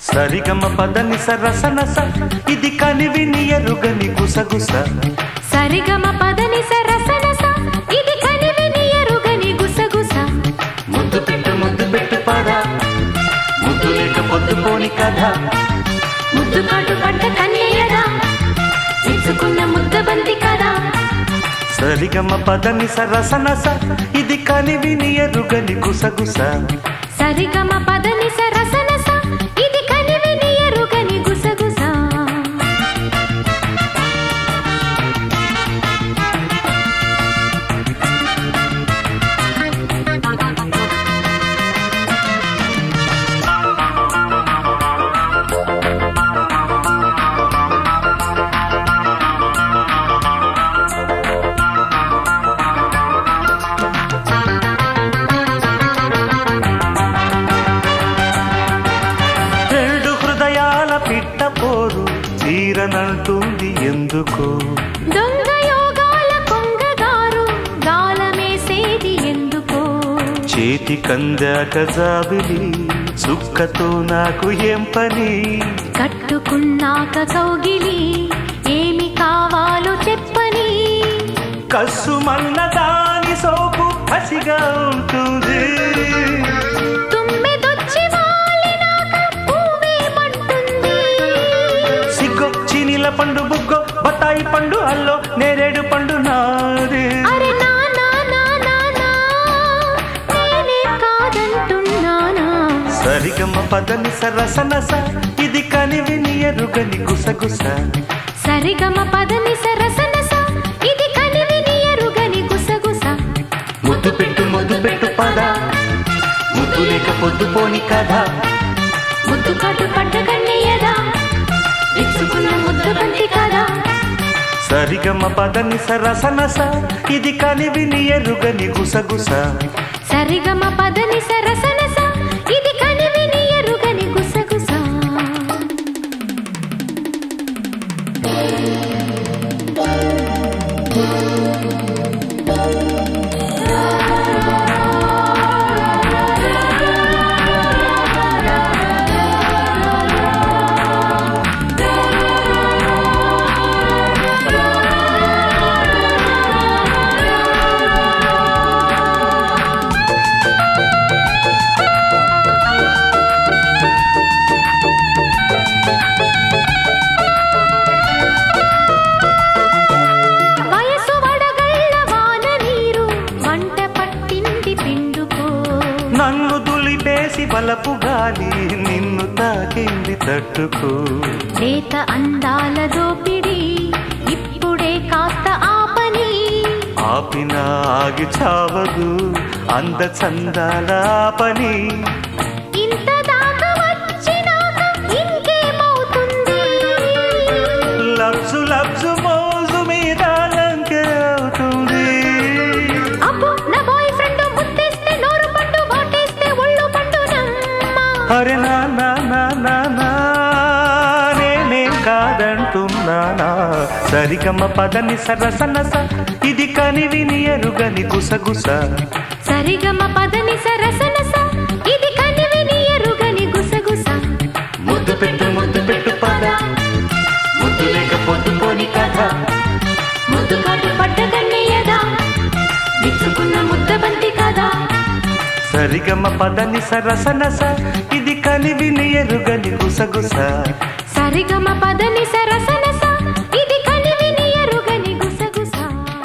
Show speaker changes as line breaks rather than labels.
సరిగమ పదని సరసనస ఇది కనివిని ఎరుగని గుసగుస
సరిగమ పదని సరసనస ఇది కనివిని ఎరుగని గుసగుస
ముద్దు పెట్టు ముద్దు పెట్టు పద ముద్దు లేక పొద్దుపోని కథ
ముద్దు కాటు పడ్డ కన్నయ్యదా ఇచ్చుకున్న ముద్ద బంతి కదా
సరిగమ పదని సరసనస ఇది కనివిని ఎరుగని గుసగుస
సరిగమ పదని సరసనస ఇది కనివిని ఎరుగని గుసగుస
రెండు హృదయాల పిట్ట పోరు తీరనంటుంది ఎందుకు
దొంగ యోగాల కొంగగారు గాలమేసేది ఎందుకో
చేతి కందాక జాబిలి సుక్కతో నాకు ఏం పని
కట్టుకున్నాక కౌగిలి ఏమి కావాలో చెప్పని
కస్సు మన్న దాని సోపు పసిగా ఉంటుంది
తుమ్మెదొచ్చి వాలినాక పువ్వేమంటుంది
సిగ్గొచ్చి నీల పండు బుగ్గో బతాయి పండు అల్లో నేరేడు పండు నాదే
అరే నా నా నా నా నా నేనే కాదంటున్నానా
సరిగమ్మ పదని సరసనస ఇది కనివిని ఎరుగని గుసగుస
సరిగమ పదని సరసనస ఇది కనివిని ఎరుగని గుసగుస
ముద్దు పెట్టు ముద్దు పెట్టు పద ముద్దు లేక పొద్దుపోని కథ
ముద్దు కాటు పడ్డ కన్నయ్యదా ఇచ్చుకున్న ముద్ద బంతి కదా
సరిగమ్మ పదని సరసనస ఇది కనివిని ఎరుగని గుసగుస
సరిగమ పదని సరసనస ఇది కనివిని ఎరుగని గుసగుస వయసు వడగళ్ళ వాన నీరు వంట పట్టింది పిండుకో
నన్ను దులిపేసి బలపు గాలి నిన్ను తాకింది తట్టుకో
లేత అందాల దోపిడి ఇప్పుడే కాస్త ఆపని
ఆపిన ఆగి చావదు అంద చందాల పని
ఇంత దాకా వచ్చినాక ఇంకేమవుతుంది
లబ్జు లబ్జు మోజు మీద లంకె అవుతుంది
అబ్బో నా బాయ్ ఫ్రెండ్ ముత్తేస్తే నోరు పండు వాటేస్తే ఒళ్ళు పండు నమ్మ
అరే నా నా నా నా నా నేనేం కాదంటున్నానా సరిగమ్మ పదని సరసనస ఇది కనివిని ఎరుగని గుసగుస
సరిగమ పదని సరసనస ఇది కనివిని ఎరుగని గుసగుస
ముద్దు పెట్టు ముద్దు పెట్టు పద ముద్దు లేక పొద్దుపోని కథ
ముద్దు కాటు పడ్డ కన్నయ్యదా విచ్చుకున్న ముద్ద బంతి కదా
సరిగమ్మ పదని సరసనస ఇది కనివిని ఎరుగని గుసగుస
సరిగమ పదని సరసన